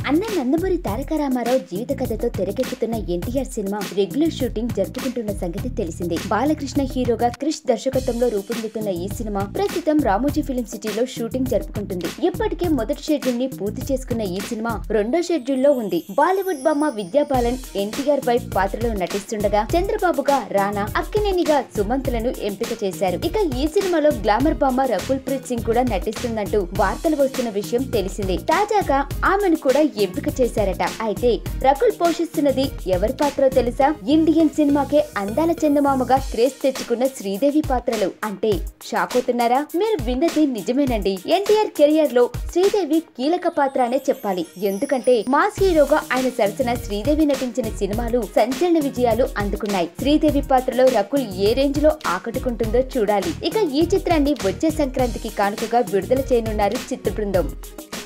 అన్న నందమూరి తారక రామారావు జీవిత కథతో తెరకెక్కుతున్న ఎన్టీఆర్ సినిమా రెగ్యులర్ షూటింగ్ జరుపుకుంటున్న సంగతి తెలిసిందే బాలకృష్ణ హీరోగా క్రిష్ దర్శకత్వంలో రూపొందుతున్న ఈ సినిమా ప్రస్తుతం రామోజీ ఫిలిం సిటీలో షూటింగ్ జరుపుకుంటుంది ఇప్పటికే మొదటి షెడ్యూల్ ని పూర్తి చేసుకున్న ఈ సినిమా రెండో షెడ్యూల్ లో ఉంది బాలీవుడ్ బొమ్మ విద్యా బాలన్ ఎన్టీఆర్ వైఫ్ పాత్రలో నటిస్తుండగా చంద్రబాబుగా రానా అక్కినేనిగా సుమంత్లను ఎంపిక చేశారు ఇక ఈ సినిమాలో గ్లామర్ బామ్మ రకుల్ ప్రీత్ సింగ్ కూడా నటిస్తుందంటూ వార్తలు వస్తున్న విషయం తెలిసిందే తాజాగా ఆమెను కూడా ఎంపిక చేశారట అయితే రకుల్ పోషిస్తున్నది ఎవరి పాత్రో తెలుసా ఇండియన్ సినిమాకే అందాల చందమామగా క్రేజ్ తెచ్చుకున్న శ్రీదేవి పాత్రలు అంటే షాక్ అవుతున్నారా మీరు విన్నది నిజమేనండి ఎన్టీఆర్ కెరియర్ లో శ్రీదేవి కీలక పాత్ర అనే చెప్పాలి ఎందుకంటే మాస్ హీరోగా ఆయన సరసన శ్రీదేవి నటించిన సినిమాలు సంచలన విజయాలు అందుకున్నాయి శ్రీదేవి పాత్రలో రకుల్ ఏ రేంజ్ లో ఆకట్టుకుంటుందో చూడాలి ఇక ఈ చిత్రాన్ని వచ్చే సంక్రాంతికి కానుకగా విడుదల చేయనున్నారు చిత్ర బృందం